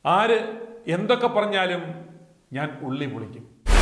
ആര് എന്തൊക്കെ പറഞ്ഞാലും ഞാൻ ഉള്ളി പൊളിക്കും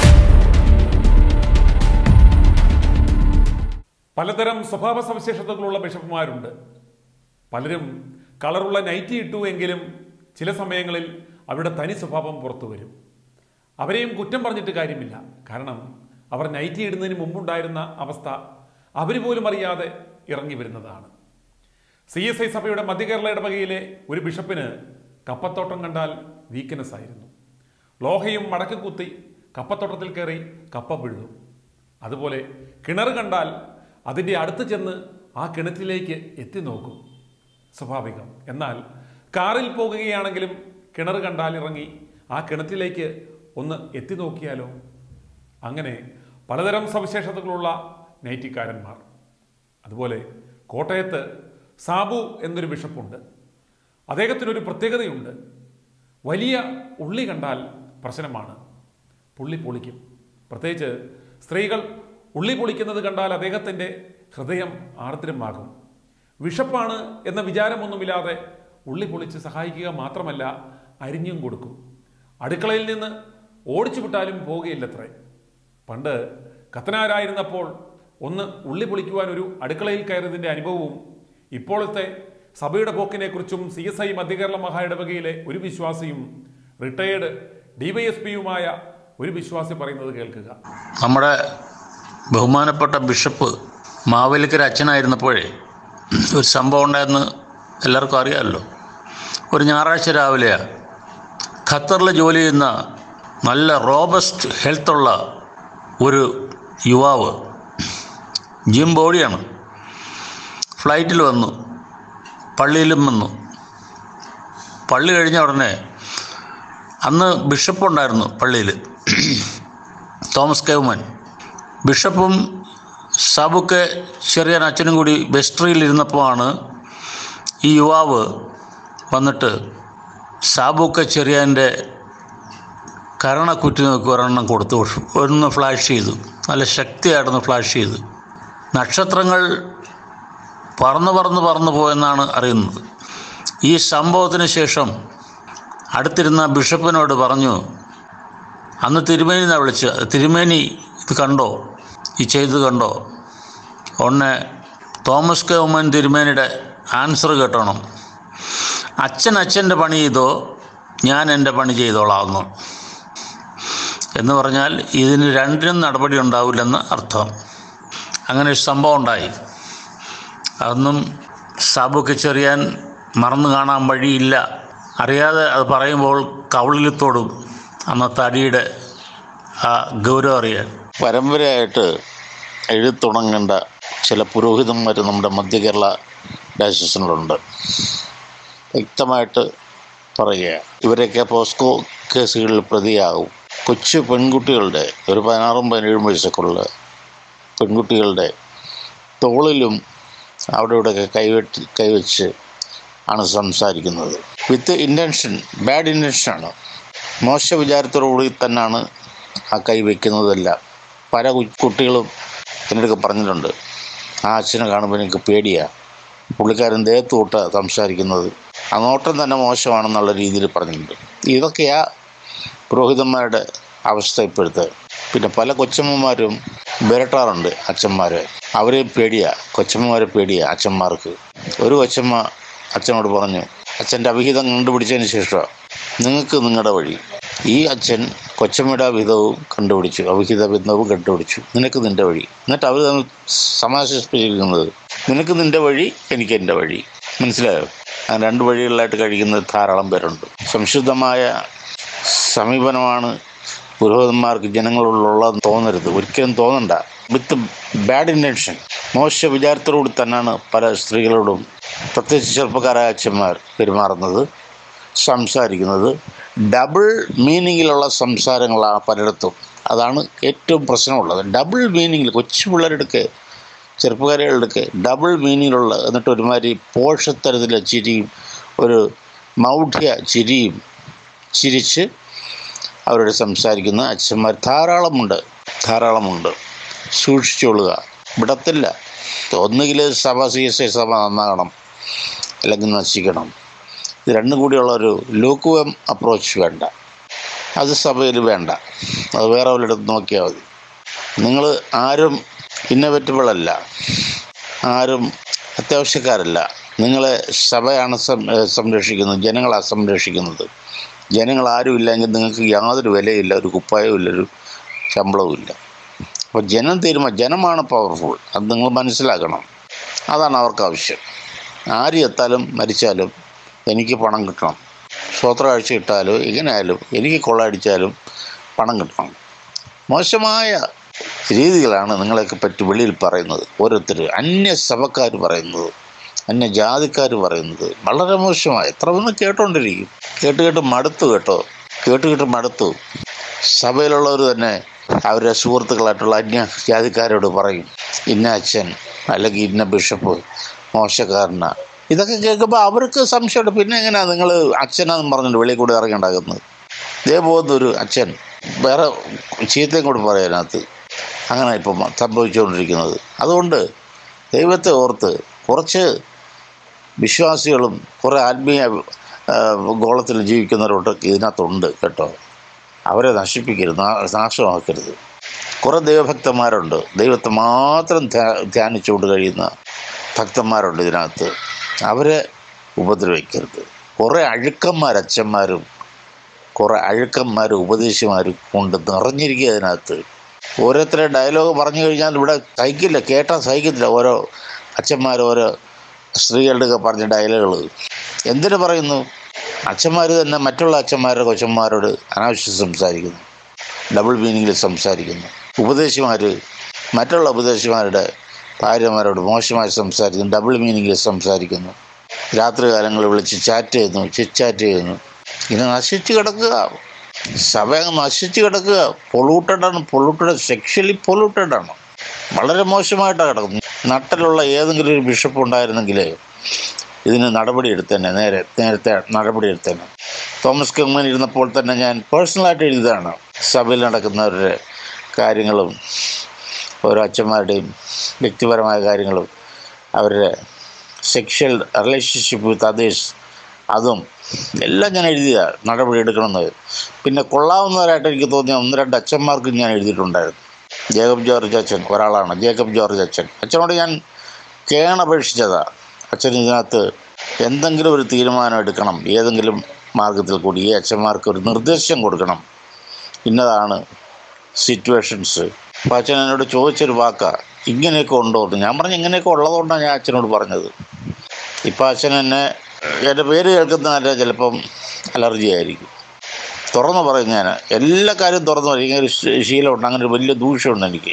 പലതരം സ്വഭാവ സവിശേഷതകളുള്ള ബിഷപ്പുമാരുണ്ട് പലരും കളറുള്ള നൈറ്റി ഇട്ടു എങ്കിലും ചില സമയങ്ങളിൽ അവരുടെ തനി സ്വഭാവം പുറത്തു വരും അവരെയും കുറ്റം പറഞ്ഞിട്ട് കാര്യമില്ല കാരണം അവർ നൈറ്റി ഇടുന്നതിന് മുമ്പുണ്ടായിരുന്ന അവസ്ഥ അവർ പോലും അറിയാതെ ഇറങ്ങി വരുന്നതാണ് സി എസ് ഐ സഭയുടെ മധ്യകേരള ഇടവകയിലെ ഒരു ബിഷപ്പിന് കപ്പത്തോട്ടം കണ്ടാൽ വീക്ക്നെസ് ആയിരുന്നു ലോഹയും മടക്ക് കുത്തി കപ്പത്തോട്ടത്തിൽ കയറി കപ്പ പിഴുതു അതുപോലെ കിണർ കണ്ടാൽ അതിൻ്റെ അടുത്ത് ചെന്ന് ആ കിണറ്റിലേക്ക് എത്തി നോക്കും സ്വാഭാവികം എന്നാൽ കാറിൽ പോകുകയാണെങ്കിലും കിണർ കണ്ടാൽ ഇറങ്ങി ആ കിണറ്റിലേക്ക് ഒന്ന് എത്തി നോക്കിയാലോ അങ്ങനെ പലതരം സവിശേഷതകളുള്ള നൈറ്റിക്കാരന്മാർ അതുപോലെ കോട്ടയത്ത് സാബു എന്നൊരു ബിഷപ്പുണ്ട് അദ്ദേഹത്തിനൊരു പ്രത്യേകതയുണ്ട് വലിയ ഉള്ളി കണ്ടാൽ പ്രശ്നമാണ് പുള്ളി പൊളിക്കും പ്രത്യേകിച്ച് സ്ത്രീകൾ ഉള്ളി പൊളിക്കുന്നത് കണ്ടാൽ അദ്ദേഹത്തിൻ്റെ ഹൃദയം ആർദ്രമാകും വിഷപ്പാണ് എന്ന വിചാരമൊന്നുമില്ലാതെ ഉള്ളി പൊളിച്ച് സഹായിക്കുക മാത്രമല്ല അരിഞ്ഞും കൊടുക്കും അടുക്കളയിൽ നിന്ന് ഓടിച്ചു വിട്ടാലും പോകുകയില്ലത്രേ പണ്ട് കത്തനാരായിരുന്നപ്പോൾ ഒന്ന് ഉള്ളി പൊളിക്കുവാൻ ഒരു അടുക്കളയിൽ കയറിയതിൻ്റെ അനുഭവവും ഇപ്പോഴത്തെ സഭയുടെ പോക്കിനെക്കുറിച്ചും സി എസ് ഐ മധ്യകേരള മഹാ ഇടവകയിലെ ഒരു വിശ്വാസിയും റിട്ടയേർഡ് ഡിവൈഎസ്പിയുമായ ഒരു വിശ്വാസി പറയുന്നത് കേൾക്കുക നമ്മുടെ ബഹുമാനപ്പെട്ട ബിഷപ്പ് മാവേലിക്കര അച്ഛനായിരുന്നപ്പോഴേ ഒരു സംഭവം ഉണ്ടായെന്ന് എല്ലാവർക്കും അറിയാമല്ലോ ഒരു ഞായറാഴ്ച രാവിലെയാണ് ഖത്തറിൽ ജോലി ചെയ്യുന്ന നല്ല റോബസ്റ്റ് ഹെൽത്തുള്ള ഒരു യുവാവ് ജിം ബോഡിയാണ് ഫ്ലൈറ്റിൽ വന്നു പള്ളിയിലും വന്നു പള്ളി കഴിഞ്ഞ ഉടനെ അന്ന് ബിഷപ്പ് ഉണ്ടായിരുന്നു പള്ളിയിൽ തോമസ് കെവ്മൻ ബിഷപ്പും സാബുക്കെ ചെറിയ അച്ഛനും കൂടി ബെസ്ട്രിയിൽ ഇരുന്നപ്പോഴാണ് ഈ യുവാവ് വന്നിട്ട് സാബുക്കെ ചെറിയൻ്റെ കരണ കുറ്റി നോക്കി ഒരെണ്ണം കൊടുത്തു ഒന്ന് ഫ്ലാഷ് ചെയ്തു നല്ല ശക്തിയായിട്ടൊന്ന് ഫ്ലാഷ് ചെയ്തു നക്ഷത്രങ്ങൾ പറന്ന് പറന്ന് പറന്നു പോയെന്നാണ് അറിയുന്നത് ഈ സംഭവത്തിന് ശേഷം അടുത്തിരുന്ന ബിഷപ്പിനോട് പറഞ്ഞു അന്ന് തിരുമേനിന്നാണ് വിളിച്ച് തിരുമേനി ഇത് കണ്ടോ ഈ ചെയ്ത് കണ്ടോ ഒന്ന് തോമസ് കെ ഉമ്മൻ തിരുമേനിയുടെ ആൻസർ കേട്ടോണം അച്ഛൻ അച്ഛൻ്റെ പണി ചെയ്തോ ഞാൻ എൻ്റെ പണി ചെയ്തോളാവുന്നു എന്ന് പറഞ്ഞാൽ ഇതിന് രണ്ടിനും നടപടി ഉണ്ടാവില്ലെന്ന് അർത്ഥം അങ്ങനെ ഒരു സംഭവം ഉണ്ടായി അതൊന്നും സാബുക്ക് ചെറിയാൻ മറന്നു കാണാൻ വഴിയില്ല അറിയാതെ അത് പറയുമ്പോൾ കവിളിലത്തോടും അന്നത്തെ അടിയുടെ ആ ഗൗരവം അറിയാൻ പരമ്പരയായിട്ട് എഴുത്തുണങ്ങേണ്ട ചില പുരോഹിതന്മാർ നമ്മുടെ മധ്യകേരള ഡയസിഷനിലുണ്ട് വ്യക്തമായിട്ട് പറയുക ഇവരൊക്കെ പോസ്കോ കേസുകളിൽ പ്രതിയാകും കൊച്ചു പെൺകുട്ടികളുടെ ഒരു പതിനാറും പതിനേഴും വയസ്സൊക്കെയുള്ള പെൺകുട്ടികളുടെ തോളിലും അവിടെ ഇവിടെയൊക്കെ കൈവെട്ടി കൈവച്ച് ആണ് സംസാരിക്കുന്നത് വിത്ത് ഇൻറ്റൻഷൻ ബാഡ് ഇൻറ്റൻഷനാണ് മോശ വിചാരത്തോടുകൂടി തന്നെയാണ് ആ കൈ വയ്ക്കുന്നതെല്ലാം പല കു- കുട്ടികളും എന്നോടൊക്കെ പറഞ്ഞിട്ടുണ്ട് ആ അച്ഛനെ കാണുമ്പോൾ എനിക്ക് പേടിയാണ് പുള്ളിക്കാരൻ ദേഹത്ത് തൊട്ട് സംസാരിക്കുന്നത് ആ നോട്ടം തന്നെ മോശമാണെന്നുള്ള രീതിയിൽ പറഞ്ഞിട്ടുണ്ട് ഇതൊക്കെയാ പുരോഹിതന്മാരുടെ അവസ്ഥ ഇപ്പോഴത്തെ പിന്നെ പല കൊച്ചമ്മമാരും വിരട്ടാറുണ്ട് അച്ഛന്മാരെ അവരെ പേടിയാ കൊച്ചമ്മമാരെ പേടിയാ അച്ഛന്മാർക്ക് ഒരു കൊച്ചമ്മ അച്ഛനോട് പറഞ്ഞു അച്ഛൻ്റെ അവിഹിതം കണ്ടുപിടിച്ചതിന് ശേഷം നിങ്ങൾക്ക് നിങ്ങളുടെ വഴി ഈ അച്ഛൻ കൊച്ചമ്മയുടെ അവിഹിതവും കണ്ടുപിടിച്ചു അവിഹിത ബന്ധവും കണ്ടുപിടിച്ചു നിനക്ക് നിൻ്റെ വഴി എന്നിട്ട് അവർ തമ്മിൽ സമാശ്വസിപ്പിച്ചിരിക്കുന്നത് നിനക്ക് നിൻ്റെ വഴി എനിക്ക് എൻ്റെ വഴി മനസ്സിലായോ അങ്ങനെ രണ്ട് വഴികളിലായിട്ട് കഴിക്കുന്ന ധാരാളം പേരുണ്ട് സംശുദ്ധമായ സമീപനമാണ് പുരോഹിതന്മാർക്ക് ജനങ്ങളോടുള്ളതെന്ന് തോന്നരുത് ഒരിക്കലും തോന്നണ്ട വിത്ത് ബാഡ് ഇൻറ്റൻഷൻ മോശ വിചാരത്തോടുകൂടി തന്നെയാണ് പല സ്ത്രീകളോടും പ്രത്യേകിച്ച് ചെറുപ്പക്കാരായ അച്ഛന്മാർ പെരുമാറുന്നത് സംസാരിക്കുന്നത് ഡബിൾ മീനിങ്ങിലുള്ള സംസാരങ്ങളാണ് പലയിടത്തും അതാണ് ഏറ്റവും പ്രശ്നമുള്ളത് ഡബിൾ മീനിങ്ങിൽ കൊച്ചു പിള്ളേരെടുക്കെ ചെറുപ്പക്കാരികളുടെയൊക്കെ ഡബിൾ മീനിങ്ങിലുള്ള എന്നിട്ട് ഒരുമാതിരി പോഷത്തരത്തിലെ ചിരിയും ഒരു മൗഢ്യ ചിരിയും ചിരിച്ച് അവരോട് സംസാരിക്കുന്ന അച്ഛന്മാർ ധാരാളമുണ്ട് ധാരാളമുണ്ട് സൂക്ഷിച്ചുകൊള്ളുക വിടത്തില്ല ഒന്നുകിൽ സഭ സി എസ് ഐ സഭ നന്നാകണം അല്ലെങ്കിൽ നശിക്കണം ഇത് രണ്ടും കൂടിയുള്ള ഒരു ലൂക്കുവം അപ്രോച്ച് വേണ്ട അത് സഭയിൽ വേണ്ട അത് വേറെ വല്ലയിടത്ത് നോക്കിയാൽ മതി നിങ്ങൾ ആരും ഇന്നവേറ്റബിൾ അല്ല ആരും അത്യാവശ്യക്കാരല്ല നിങ്ങളെ സഭയാണ് സം- ഏഹ് സംരക്ഷിക്കുന്നത് ജനങ്ങളാണ് സംരക്ഷിക്കുന്നത് ജനങ്ങൾ ആരും ഇല്ലെങ്കിൽ നിങ്ങൾക്ക് യാതൊരു വിലയില്ല ഒരു കുപ്പായവും ഇല്ല ഒരു ശമ്പളവും ഇല്ല അപ്പോൾ ജനം തീരുമാനം ജനമാണ് പവർഫുൾ അത് നിങ്ങൾ മനസ്സിലാക്കണം അതാണ് അവർക്ക് ആവശ്യം ആര് എത്താലും മരിച്ചാലും എനിക്ക് പണം കിട്ടണം സ്വോത്രകാഴ്ച ഇട്ടാലും എങ്ങനെയായാലും എനിക്ക് കൊള്ളയടിച്ചാലും പണം കിട്ടണം മോശമായ രീതികളാണ് നിങ്ങളെയൊക്കെ പറ്റി വെളിയിൽ പറയുന്നത് ഓരോരുത്തർ അന്യ സഭക്കാർ പറയുന്നത് അന്യ ജാതിക്കാർ പറയുന്നത് വളരെ മോശമായി എത്ര ഒന്ന് കേട്ടോണ്ടിരിക്കും കേട്ട് കേട്ട് മടുത്തു കേട്ടോ കേട്ട് കേട്ട് മടുത്തു സഭയിലുള്ളവർ തന്നെ അവരുടെ സുഹൃത്തുക്കളായിട്ടുള്ള അന്യ ജാതിക്കാരോട് പറയും ഇന്ന അച്ഛൻ അല്ലെങ്കിൽ ഇന്ന ബിഷപ്പ് മോശക്കാരനാ ഇതൊക്കെ കേൾക്കുമ്പോൾ അവർക്ക് സംശയമുണ്ട് പിന്നെ എങ്ങനെയാണ് നിങ്ങൾ അച്ഛനാന്ന് പറഞ്ഞിട്ട് വെളിയിൽ കൂടെ ഇറങ്ങിണ്ടാക്കുന്നത് ഇതേ പോകുന്നൊരു അച്ഛൻ വേറെ ചീത്തയും കൂടി പറയാനകത്ത് അങ്ങനെ ഇപ്പം സംഭവിച്ചുകൊണ്ടിരിക്കുന്നത് അതുകൊണ്ട് ദൈവത്തെ ഓർത്ത് കുറച്ച് വിശ്വാസികളും കുറേ ആത്മീയ ആ, ഗോളത്തിൽ ജീവിക്കുന്നവരോട്ടൊക്കെ ഇതിനകത്തുണ്ട് കേട്ടോ അവരെ നശിപ്പിക്കരുത് നാ- നാശമാക്കരുത് കുറേ ദൈവഭക്തന്മാരുണ്ട് ദൈവത്തെ മാത്രം ധ്യാ- ധ്യാനിച്ചുകൊണ്ട് കഴിയുന്ന ഭക്തന്മാരുണ്ട് ഇതിനകത്ത് അവരെ ഉപദ്രവിക്കരുത് കുറേ അഴുക്കന്മാർ അച്ഛന്മാരും കുറേ അഴുക്കന്മാരും ഉപദേശിമാരും കൊണ്ട് നിറഞ്ഞിരിക്കുക അതിനകത്ത് ഓരോരുത്തരെ ഡയലോഗ് പറഞ്ഞു കഴിഞ്ഞാൽ ഇവിടെ സഹിക്കില്ല കേട്ടാൽ സഹിക്കത്തില്ല ഓരോ അച്ഛന്മാർ ഓരോ സ്ത്രീകളുടെയൊക്കെ പറഞ്ഞ ഡയലോഗുകൾ എന്തിനു പറയുന്നു അച്ഛന്മാർ തന്നെ മറ്റുള്ള അച്ഛന്മാരുടെ കൊച്ചന്മാരോട് അനാവശ്യം സംസാരിക്കുന്നു ഡബിൾ മീനിങ്ങിൽ സംസാരിക്കുന്നു ഉപദേശിമാർ മറ്റുള്ള ഉപദേശിമാരുടെ ഭാര്യമാരോട് മോശമായി സംസാരിക്കുന്നു ഡബിൾ മീനിങ്ങിൽ സംസാരിക്കുന്നു രാത്രി കാലങ്ങളിൽ വിളിച്ച് ചാറ്റ് ചെയ്യുന്നു ചിറ്റ് ചെയ്യുന്നു ഇങ്ങനെ നശിച്ച് കിടക്കുക സഭ അങ്ങ് നശിച്ച് കിടക്കുക പൊളൂട്ടഡാണ് പൊളൂട്ടഡ് സെക്ഷലി പൊളൂട്ടഡാണ് വളരെ മോശമായിട്ടാണ് കിടക്കുന്നത് നട്ടലുള്ള ഏതെങ്കിലും ഒരു ബിഷപ്പ് ഉണ്ടായിരുന്നെങ്കിൽ ഇതിന് നടപടി എടുത്തേനെ നേരെ നേരത്തെ നടപടി എടുത്തേനെ തോമസ് കമ്മൻ ഇരുന്നപ്പോൾ തന്നെ ഞാൻ പേഴ്സണലായിട്ട് എഴുതിയതാണ് സഭയിൽ നടക്കുന്നവരുടെ കാര്യങ്ങളും ഓരോ അച്ഛന്മാരുടെയും വ്യക്തിപരമായ കാര്യങ്ങളും അവരുടെ സെക്ഷൽ റിലേഷൻഷിപ്പ് വിത്ത് അതേഴ്സ് അതും എല്ലാം ഞാൻ എഴുതിയ നടപടി എടുക്കണമെന്ന് പിന്നെ കൊള്ളാവുന്നവരായിട്ട് എനിക്ക് തോന്നിയ ഒന്ന് രണ്ട് അച്ഛന്മാർക്കും ഞാൻ എഴുതിയിട്ടുണ്ടായിരുന്നു ജേക്കബ് ജോർജ് അച്ഛൻ ഒരാളാണ് ജേക്കബ് ജോർജ് അച്ഛൻ അച്ഛനോട് ഞാൻ കേണപേക്ഷിച്ചതാ അച്ഛൻ ഇതിനകത്ത് എന്തെങ്കിലും ഒരു തീരുമാനം എടുക്കണം ഏതെങ്കിലും മാർഗത്തിൽ കൂടി ഈ അച്ഛന്മാർക്ക് ഒരു നിർദ്ദേശം കൊടുക്കണം ഇന്നതാണ് സിറ്റുവേഷൻസ് അപ്പോൾ അച്ഛൻ എന്നോട് ചോദിച്ചൊരു വാക്കാ ഇങ്ങനെയൊക്കെ ഉണ്ടോ എന്ന് ഞാൻ പറഞ്ഞു ഇങ്ങനെയൊക്കെ ഉള്ളതുകൊണ്ടാണ് ഞാൻ അച്ഛനോട് പറഞ്ഞത് ഇപ്പം അച്ഛൻ എന്നെ എൻ്റെ പേര് കേൾക്കുന്നതല്ല ചിലപ്പം അലർജി ആയിരിക്കും തുറന്നു പറയും ഞാൻ എല്ലാ കാര്യവും തുറന്നു പറയും ഇങ്ങനെ ഒരു ശീ- ശീലമുണ്ട് അങ്ങനെ ഒരു വലിയ ദൂഷ്യമുണ്ട് എനിക്ക്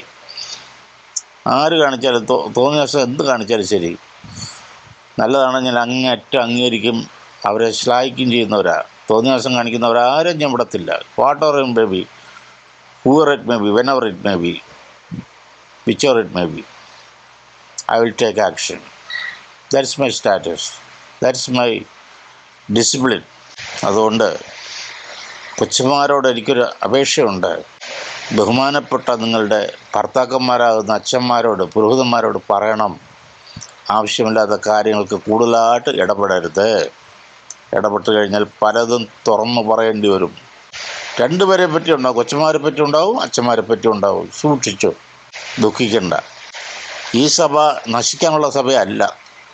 ആര് കാണിച്ചാലും തോ തോന്നിയ ദിവസം എന്ത് കാണിച്ചാലും ശരി നല്ലതാണെങ്കിൽ ഞാൻ അങ്ങേയറ്റം അംഗീകരിക്കും അവരെ ശ്ലാഘിക്കും ചെയ്യുന്നവരാ തോന്നിയ ദിവസം കാണിക്കുന്നവരാരും ഞാൻ വിടത്തില്ല whatever it may be whoever it may be whenever it may be whichever it may be I will take action that's my status that's my discipline അതുകൊണ്ട് കൊച്ചുമാരോട് എനിക്കൊരു അപേക്ഷയുണ്ട് ബഹുമാനപ്പെട്ട നിങ്ങളുടെ ഭർത്താക്കന്മാരാകുന്ന അച്ഛന്മാരോട് പുരോഹിതന്മാരോട് പറയണം ആവശ്യമില്ലാത്ത കാര്യങ്ങൾക്ക് കൂടുതലായിട്ട് ഇടപെടരുത് ഇടപെട്ട് കഴിഞ്ഞാൽ പലതും തുറന്നു പറയേണ്ടി വരും രണ്ടുപേരെ പറ്റി ഉണ്ടാവും കൊച്ചന്മാരെ പറ്റി ഉണ്ടാവും അച്ഛന്മാരെ പറ്റി ഉണ്ടാവും സൂക്ഷിച്ചു ദുഃഖിക്കണ്ട ഈ സഭ നശിക്കാനുള്ള സഭയല്ല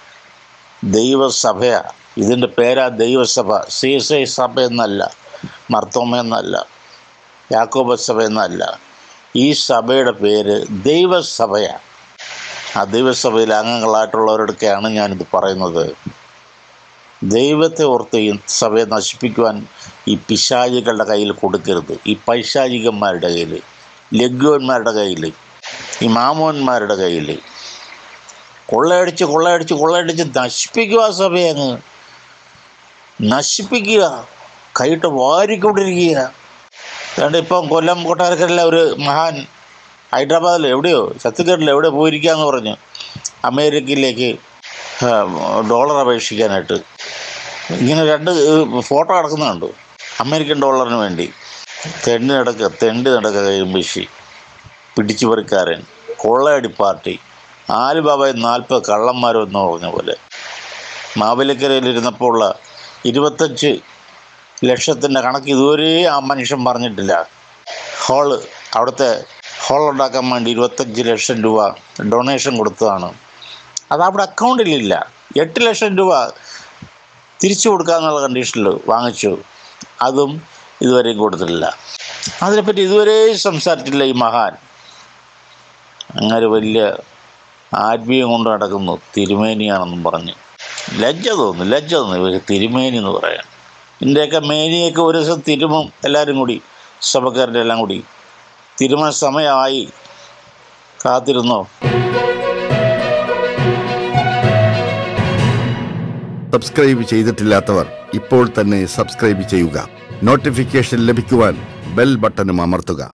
ദൈവസഭയാ ഇതിൻ്റെ പേരാ ദൈവസഭ സി എസ് ഐ സഭ എന്നല്ല മർത്തോമ എന്നല്ല യാക്കോബ സഭ എന്നല്ല ഈ സഭയുടെ പേര് ദൈവസഭയാണ് ആ ദൈവസഭയിലെ അംഗങ്ങളായിട്ടുള്ളവരോടൊക്കെയാണ് ഞാനിത് പറയുന്നത് ദൈവത്തെ ഓർത്ത് ഈ സഭയെ നശിപ്പിക്കുവാൻ ഈ പിശാചികളുടെ കയ്യിൽ കൊടുക്കരുത് ഈ പൈശാചികന്മാരുടെ കയ്യിൽ ലഘുവന്മാരുടെ കയ്യിൽ ഈ മാമോന്മാരുടെ കയ്യിൽ കൊള്ളയടിച്ച് കൊള്ളയടിച്ച് കൊള്ളയടിച്ച് നശിപ്പിക്കുക ആ സഭയെ അങ്ങ് നശിപ്പിക്കുക കൈയിട്ട് വാരിക്കൊണ്ടിരിക്കുക അതുകൊണ്ട് ഇപ്പം കൊല്ലം കൊട്ടാരക്കരയിലെ ഒരു മഹാൻ ഹൈദരാബാദിൽ എവിടെയോ ഛത്തീസ്ഗഡിൽ എവിടെ പോയിരിക്കാന്ന് പറഞ്ഞു അമേരിക്കയിലേക്ക് ആ, ഡോളർ അപേക്ഷിക്കാനായിട്ട് ഇങ്ങനെ രണ്ട് ഫോട്ടോ കിടക്കുന്നുണ്ട് അമേരിക്കൻ ഡോളറിന് വേണ്ടി തെണ്ടി നടക്കുക തെണ്ടി നടക്കുക കൈയും വീശി പിടിച്ചു പറിക്കാരൻ കൊള്ളയടി പാർട്ടി ആലുബാബായി നാൽപ്പത് കള്ളന്മാരും എന്ന് പറഞ്ഞ പോലെ മാവേലിക്കരയിൽ ഇരുന്നപ്പോൾ ഉള്ള ഇരുപത്തഞ്ച് ലക്ഷത്തിൻ്റെ കണക്ക് ഇതുവരെ ആ മനുഷ്യൻ പറഞ്ഞിട്ടില്ല ഹോള് അവിടുത്തെ ഹോൾ ഉണ്ടാക്കാൻ വേണ്ടി ഇരുപത്തഞ്ച് ലക്ഷം രൂപ ഡൊണേഷൻ കൊടുത്തതാണ് അത് അവിടെ അക്കൗണ്ടിലില്ല എട്ട് ലക്ഷം രൂപ തിരിച്ചു കൊടുക്കാന്നുള്ള കണ്ടീഷനിൽ വാങ്ങിച്ചു അതും ഇതുവരെയും കൊടുത്തിട്ടില്ല അതിനെപ്പറ്റി ഇതുവരെ സംസാരിച്ചില്ല ഈ മഹാൻ അങ്ങനെ വലിയ ആത്മീയം കൊണ്ട് നടക്കുന്നു തിരുമേനിയാണെന്നും പറഞ്ഞ് ലജ്ജ തോന്നുന്നു ലജ്ജ തോന്നുന്നു ഇവർ തിരുമേനി എന്ന് പറയാൻ ഇതിൻ്റെയൊക്കെ മേനിയൊക്കെ ഒരു ദിവസം തിരുമും എല്ലാവരും കൂടി സഭക്കാരുടെ എല്ലാം കൂടി തിരുമണ സമയമായി കാത്തിരുന്നോ സബ്സ്ക്രൈബ് ചെയ്തിട്ടില്ലാത്തവർ ഇപ്പോൾ തന്നെ സബ്സ്ക്രൈബ് ചെയ്യുക നോട്ടിഫിക്കേഷൻ ലഭിക്കുവാൻ ബെൽ ബട്ടണും അമർത്തുക